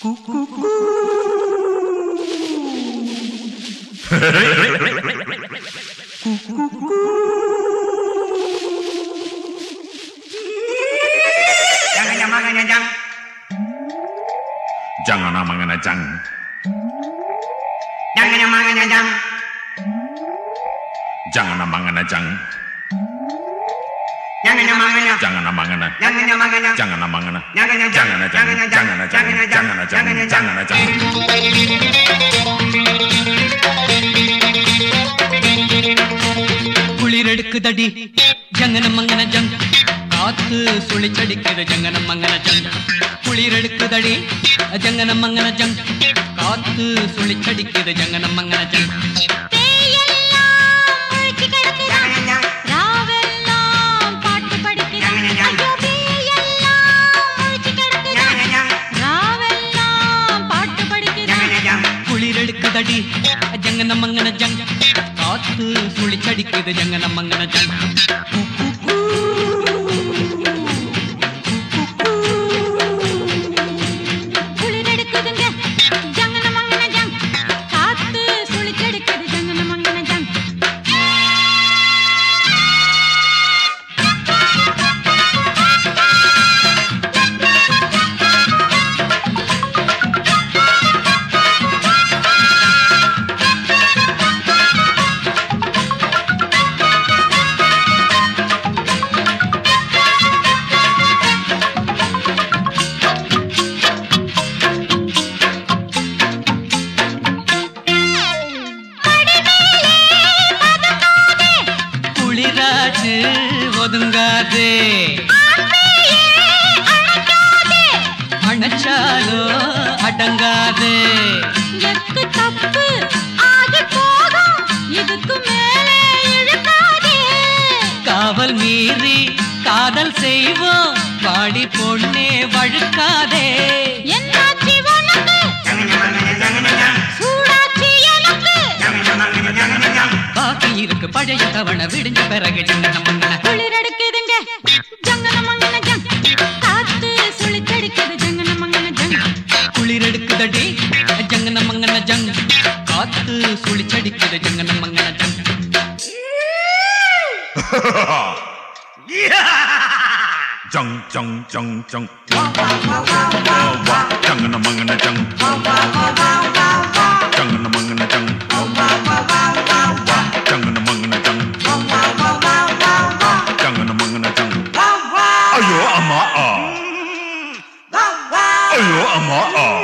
Jangan makan jang. Jangan amangan jang. Jangan makan jang. Jangan amangan jang. Jangan makan jang. Jangan amangan. Jangan makan jang. Jangan amangan. Jangan jang. Jangan jang. Jangan jang. Jangan jang. Jangan jang. Jangan jang. Jangan jang. Jangan jang. குளிரெடுக்குதடி ஜங்கன மங்கன ஜங் காத்து சுழிச்சடிக்குது ஜங்கன மங்கன junk குளிரெடுக்குதடி ஜங்கன மங்கன ஜங் காத்து சுழிச்சடிக்குது ஜங்கன மங்கன ஜங் பேயெல்லாம் முழிச்சு கிடக்குது. Jangan jang. ராவெல்லாம் பாட்டு படிக்குது. Jangan jang. ஐயோ, பேயெல்லாம் முழிச்சு கிடக்குது. Jangan jang. ராவெல்லாம் பாட்டு படிக்குது. Jangan jang. குளிரெடுக்குதடி ஜங்கன மங்கன ஜங் காத்து சுழிச்சடிக்குது ஜங்கன மங்கன ஜங் குளிரெடுக்குதுங்க. ஜங்கன மங்கன ஜங். காத்து சுழிச்செடுக்குது. ஜங்கன மங்கன ஜங். குளிராச்சு ஒதுங்காதே அணைச்சாலோ அடங்காதே எக்கு தப்பு ஆகி போகும். இதுக்கு மேலே இழுக்காதே. காவல் மீறி காதல் செய்வோம் பாடி பொண்ணே வழுக்காதே என்னாச்சு உனக்கு? Jangan makan jangan jang. சூடாச்சு எனக்கு Jangan makan jangan jang. பாக்கி இருக்கு பழைய தவணை விடிஞ்ச பிறகு ஜங்கன மங்கன குளிரெடுக்குதுங்க ஜங்கன மங்கன ஜங் காத்து சுழிச்சடிக்குது ஜங்கன மங்கன ஜங் குளிரெடுக்குதடி ஜங்கன மங்கன ஜங் காத்து சுழிச்சடிக்குது ஜங்கன மங்கன ஜங் Jang jang jang jang. Wow wow. Jangan amangan jang. Jangan amangan jang. Jangan amangan jang. Jangan amangan jang. Ayo ama ah. Ayo ama ah.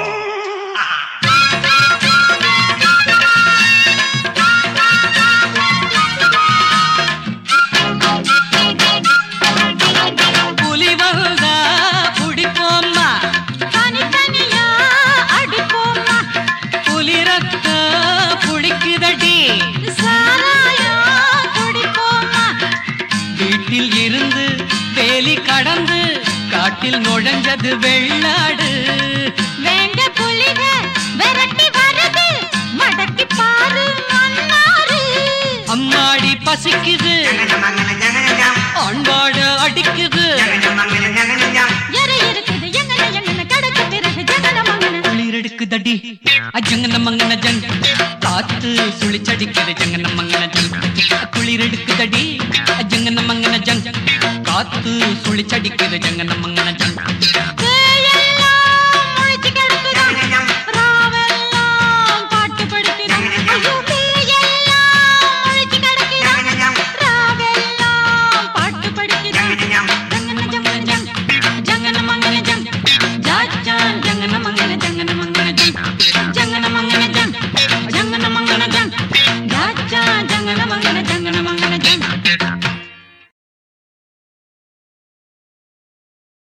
புலி வந்தா புடிப்போம்மா தனித்தனியா அடிப்போம்மா புலி ரத்த புளிக்குதடி சாராயா குடிப்போம்மா வீட்டில் இருந்து வேலி கடந்து காட்டில் நுழைஞ்சது வெள்ளாடு வேங்க புலிக விரட்டி வருது மடக்கி பாரு மன்னாரு அம்மாடி பசிக்குது Jangan makan jangan jang. அன்பாட அடிக்குது Jangan makan jangan jang. எரை இருக்குது எங்கன எங்கன கடக்கு பிறகு ஜங்கன மங்கன குளிரெடுக்குதடி அஜங்கன மங்கன ஜங் காத்து சுழிச்சடிக்குது ஜங்கன மங்கன ஜங் குளிரெடுக்குதடி அஜங்கன மங்கன ஜங் காத்து சுழிச்சடிக்குது ஜங்கன மங்கன ஜங் பேய்